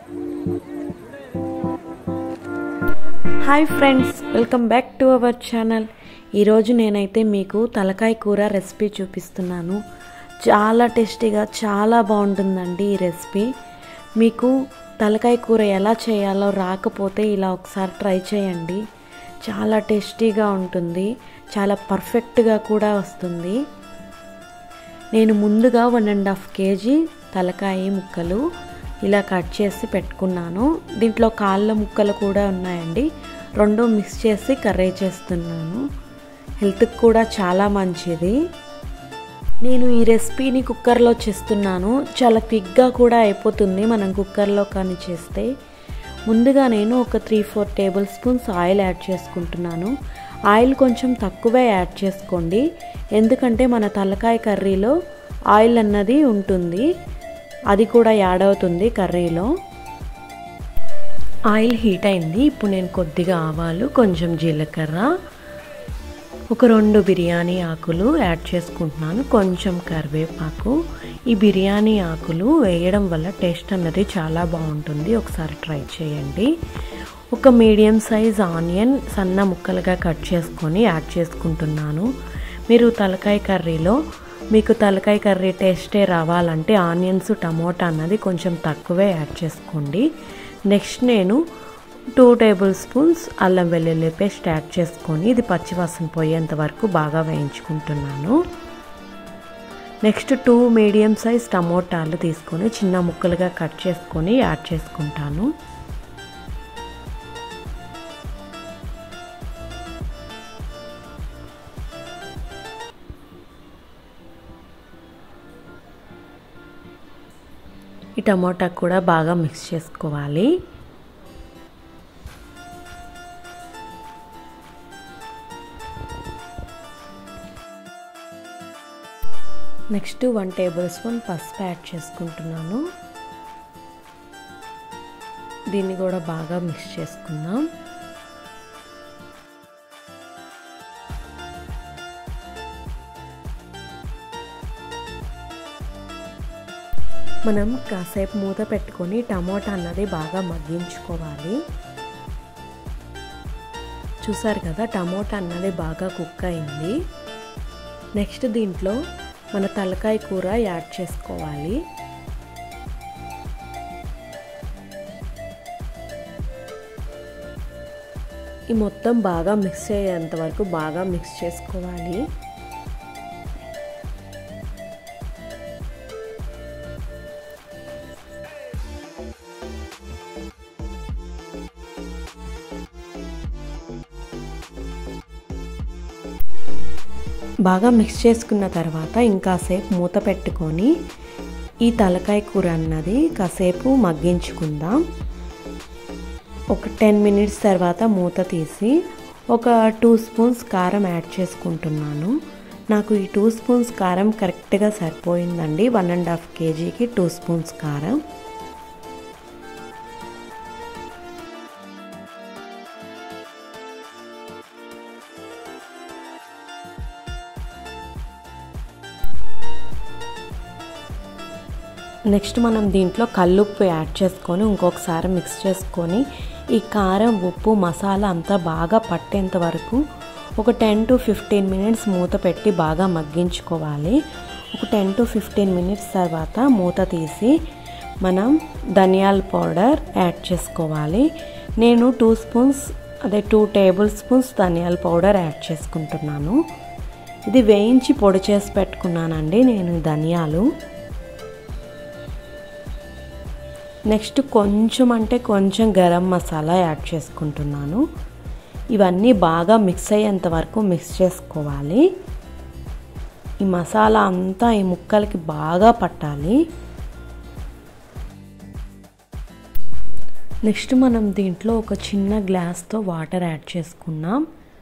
hi friends welcome back to our channel ఈరోజు నేనైతే మీకు తలకాయ కూర రెసిపీ చూపిస్తున్నాను చాలా టేస్టీగా చాలా బాగుంటుందండి ఈ రెసిపీ మీకు తలకాయ కూర ఎలా చేయాలో రాకపోతే ఇలా ఒకసారి ట్రై చేయండి చాలా టేస్టీగా ఉంటుంది చాలా పర్ఫెక్ట్గా కూడా వస్తుంది నేను ముందుగా వన్ అండ్ హాఫ్ కేజీ తలకాయ ముక్కలు ఇలా కట్ చేసి పెట్టుకున్నాను దీంట్లో కాళ్ళ ముక్కలు కూడా ఉన్నాయండి రెండు మిక్స్ చేసి కర్రీ చేస్తున్నాను హెల్త్కి కూడా చాలా మంచిది నేను ఈ రెసిపీని కుక్కర్లో చేస్తున్నాను చాలా క్విక్గా కూడా అయిపోతుంది మనం కుక్కర్లో కానీ చేస్తే ముందుగా నేను ఒక three four tablespoons oil add చేసుకుంటున్నాను ఆయిల్ కొంచెం తక్కువే యాడ్ చేసుకోండి ఎందుకంటే మన తలకాయ కర్రీలో ఆయిల్ అన్నది ఉంటుంది అది కూడా యాడ్ అవుతుంది కర్రీలో ఆయిల్ హీట్ అయింది ఇప్పుడు నేను కొద్దిగా ఆవాలు కొంచెం జీలకర్ర ఒక రెండు బిర్యానీ ఆకులు యాడ్ చేసుకుంటున్నాను కొంచెం కరివేపాకు ఈ బిర్యానీ ఆకులు వేయడం వల్ల టేస్ట్ అన్నది చాలా బాగుంటుంది ఒకసారి ట్రై చేయండి ఒక మీడియం సైజ్ ఆనియన్ సన్న ముక్కలుగా కట్ చేసుకొని యాడ్ చేసుకుంటున్నాను మీరు తలకాయ కర్రీలో మీకు తలకాయ కర్రీ టేస్టే రావాలంటే ఆనియన్స్ టమోటా అన్నది కొంచెం తక్కువే యాడ్ చేసుకోండి నెక్స్ట్ నేను టూ టేబుల్ స్పూన్స్ అల్లం వెల్లుల్లి పేస్ట్ యాడ్ చేసుకొని ఇది పచ్చివాసన పోయేంత వరకు బాగా వేయించుకుంటున్నాను నెక్స్ట్ టూ మీడియం సైజ్ టమోటాలు తీసుకొని చిన్న ముక్కలుగా కట్ చేసుకొని యాడ్ చేసుకుంటాను ఈ టమోటా కూడా బాగా మిక్స్ చేసుకోవాలి నెక్స్ట్ వన్ టేబుల్ స్పూన్ పసుపు యాడ్ చేసుకుంటున్నాను దీన్ని కూడా బాగా మిక్స్ చేసుకుందాం మనం కాసేపు మూత పెట్టుకొని టమోటా అన్నది బాగా మగ్గించుకోవాలి చూసారు కదా టమోటా అన్నది బాగా కుక్ అయింది నెక్స్ట్ దీంట్లో మన తలకాయ కూర యాడ్ చేసుకోవాలి ఈ మొత్తం బాగా మిక్స్ అయ్యేంత వరకు బాగా మిక్స్ చేసుకోవాలి బాగా మిక్స్ చేసుకున్న తర్వాత ఇంకాసేపు మూత పెట్టుకొని ఈ తలకాయ కూర అన్నది కాసేపు మగ్గించుకుందాం ఒక టెన్ మినిట్స్ తర్వాత మూత తీసి ఒక టూ స్పూన్స్ కారం యాడ్ చేసుకుంటున్నాను నాకు ఈ టూ స్పూన్స్ కారం కరెక్ట్గా సరిపోయిందండి వన్ అండ్ హాఫ్ కేజీకి టూ స్పూన్స్ కారం నెక్స్ట్ మనం దీంట్లో కల్లుప్పు యాడ్ చేసుకొని ఇంకొకసారి మిక్స్ చేసుకొని ఈ కారం ఉప్పు మసాలా అంతా బాగా పట్టేంత వరకు ఒక టెన్ టు ఫిఫ్టీన్ మినిట్స్ మూత పెట్టి బాగా మగ్గించుకోవాలి ఒక టెన్ టు ఫిఫ్టీన్ మినిట్స్ తర్వాత మూత తీసి మనం ధనియాల పౌడర్ యాడ్ చేసుకోవాలి నేను టూ స్పూన్స్ అదే టూ టేబుల్ స్పూన్స్ ధనియాల పౌడర్ యాడ్ చేసుకుంటున్నాను ఇది వేయించి పొడి చేసి పెట్టుకున్నానండి నేను ధనియాలు నెక్స్ట్ కొంచెం అంటే కొంచెం గరం మసాలా యాడ్ చేసుకుంటున్నాను ఇవన్నీ బాగా మిక్స్ అయ్యేంత వరకు మిక్స్ చేసుకోవాలి ఈ మసాలా అంతా ఈ ముక్కలకి బాగా పట్టాలి నెక్స్ట్ మనం దీంట్లో ఒక చిన్న గ్లాస్తో వాటర్ యాడ్ చేసుకున్నాం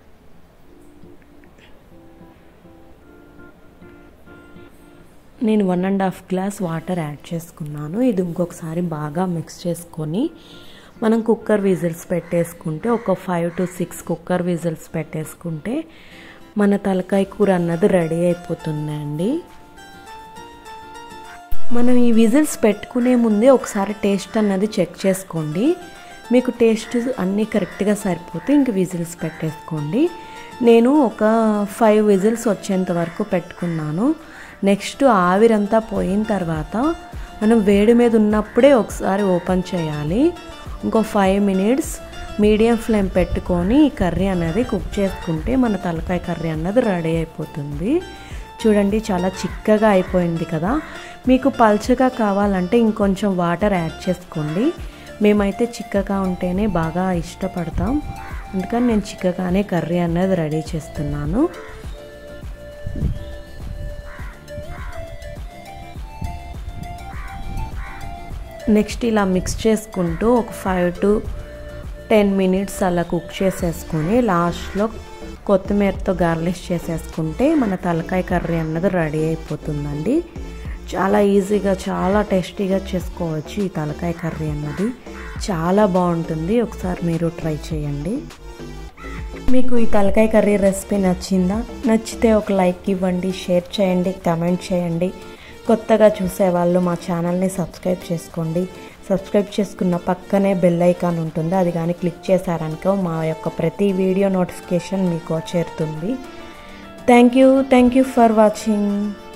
నేను one and half glass water add చేసుకున్నాను ఇది ఇంకొకసారి బాగా మిక్స్ చేసుకొని మనం కుక్కర్ విజిల్స్ పెట్టేసుకుంటే ఒక five to six cooker whistles పెట్టేసుకుంటే మన తలకాయ కూర అన్నది రెడీ అయిపోతుందండి మనం ఈ విజిల్స్ పెట్టుకునే ముందే ఒకసారి టేస్ట్ అన్నది చెక్ చేసుకోండి మీకు టేస్ట్ అన్నీ కరెక్ట్గా సరిపోతే ఇంక విజిల్స్ పెట్టేసుకోండి నేను ఒక ఫైవ్ విజిల్స్ వచ్చేంత వరకు పెట్టుకున్నాను నెక్స్ట్ ఆవిరంతా పోయిన తర్వాత మనం వేడి మీద ఉన్నప్పుడే ఒకసారి ఓపెన్ చేయాలి ఇంకో ఫైవ్ మినిట్స్ మీడియం ఫ్లేమ్ పెట్టుకొని ఈ కర్రీ అనేది కుక్ చేసుకుంటే మన తలకాయ కర్రీ అన్నది రెడీ అయిపోతుంది చూడండి చాలా చిక్కగా అయిపోయింది కదా మీకు పల్చగా కావాలంటే ఇంకొంచెం వాటర్ యాడ్ చేసుకోండి మేమైతే చిక్కగా ఉంటేనే బాగా ఇష్టపడతాం అందుకని నేను చిక్కగానే కర్రీ అనేది రెడీ చేస్తున్నాను నెక్స్ట్ ఇలా మిక్స్ చేసుకుంటూ ఒక ఫైవ్ టు టెన్ మినిట్స్ అలా కుక్ చేసేసుకొని లాస్ట్లో కొత్తిమీరతో గార్లిష్ చేసేసుకుంటే మన తలకాయ కర్రీ అన్నది రెడీ అయిపోతుందండి చాలా ఈజీగా చాలా టేస్టీగా చేసుకోవచ్చు ఈ తలకాయ కర్రీ అన్నది చాలా బాగుంటుంది ఒకసారి మీరు ట్రై చేయండి మీకు ఈ తలకాయ కర్రీ రెసిపీ నచ్చిందా నచ్చితే ఒక లైక్ ఇవ్వండి షేర్ చేయండి కమెంట్ చేయండి కొత్తగా చూసేవాళ్ళు మా ఛానల్ని సబ్స్క్రైబ్ చేసుకోండి సబ్స్క్రైబ్ చేసుకున్న పక్కనే బెల్ ఐకాన్ ఉంటుంది అది కానీ క్లిక్ చేశారనుకో మా యొక్క ప్రతి వీడియో నోటిఫికేషన్ మీకు చేరుతుంది thank you thank you for watching